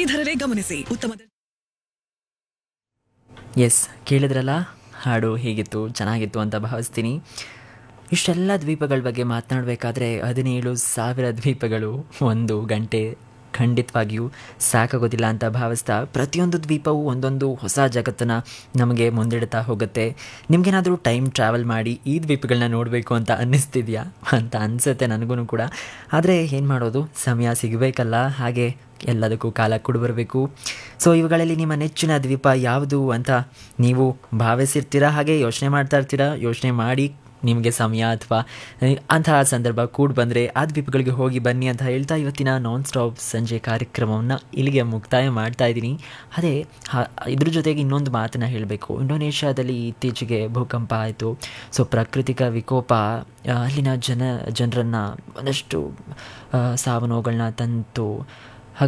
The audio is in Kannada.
ಬಳಕೆದಾರರೇ ಗಮನಿಸಿ ಉತ್ತಮ ಎಸ್ ಕೇಳಿದ್ರಲ್ಲ ಹಾಡು ಹೇಗಿತ್ತು ಚೆನ್ನಾಗಿತ್ತು ಅಂತ ಭಾವಿಸ್ತೀನಿ ಇಷ್ಟೆಲ್ಲ ದ್ವೀಪಗಳ ಬಗ್ಗೆ ಮಾತನಾಡಬೇಕಾದ್ರೆ ಹದಿನೇಳು ಸಾವಿರ ದ್ವೀಪಗಳು ಒಂದು ಗಂಟೆ ಖಂಡಿತವಾಗಿಯೂ ಸಾಕಾಗೋದಿಲ್ಲ ಅಂತ ಭಾವಿಸ್ತಾ ಪ್ರತಿಯೊಂದು ದ್ವೀಪವು ಒಂದೊಂದು ಹೊಸ ಜಗತ್ತನ್ನು ನಮಗೆ ಮುಂದಿಡ್ತಾ ಹೋಗುತ್ತೆ ನಿಮಗೇನಾದರೂ ಟೈಮ್ ಟ್ರಾವೆಲ್ ಮಾಡಿ ಈ ದ್ವೀಪಗಳನ್ನ ನೋಡಬೇಕು ಅಂತ ಅನ್ನಿಸ್ತಿದೆಯಾ ಅಂತ ಅನಿಸುತ್ತೆ ನನಗೂ ಕೂಡ ಆದರೆ ಏನು ಮಾಡೋದು ಸಮಯ ಸಿಗಬೇಕಲ್ಲ ಹಾಗೆ ಎಲ್ಲದಕ್ಕೂ ಕಾಲ ಕೂಡ ಬರಬೇಕು ಸೊ ಇವುಗಳಲ್ಲಿ ನಿಮ್ಮ ನೆಚ್ಚಿನ ದ್ವೀಪ ಯಾವುದು ಅಂತ ನೀವು ಭಾವಿಸಿರ್ತೀರಾ ಹಾಗೆ ಯೋಚನೆ ಮಾಡ್ತಾ ಇರ್ತೀರಾ ಯೋಚನೆ ಮಾಡಿ ನಿಮಗೆ ಸಮಯ ಅಥವಾ ಅಂತಹ ಸಂದರ್ಭ ಕೂಡ ಬಂದರೆ ಆ ದ್ವೀಪಗಳಿಗೆ ಹೋಗಿ ಬನ್ನಿ ಅಂತ ಹೇಳ್ತಾ ಇವತ್ತಿನ ನಾನ್ ಸ್ಟಾಪ್ ಸಂಜೆ ಕಾರ್ಯಕ್ರಮವನ್ನು ಇಲ್ಲಿಗೆ ಮುಕ್ತಾಯ ಮಾಡ್ತಾ ಇದ್ದೀನಿ ಅದೇ ಹ- ಇದ್ರ ಜೊತೆಗೆ ಇನ್ನೊಂದು ಮಾತನ್ನು ಹೇಳಬೇಕು ಇಂಡೋನೇಷ್ಯಾದಲ್ಲಿ ಇತ್ತೀಚೆಗೆ ಭೂಕಂಪ ಆಯಿತು ಸೊ ಪ್ರಾಕೃತಿಕ ವಿಕೋಪ ಆ, ಅಲ್ಲಿನ ಜನ ಜನರನ್ನು ಒಂದಷ್ಟು ಆ, ಸಾವು ನೋವುಗಳನ್ನ ತಂತು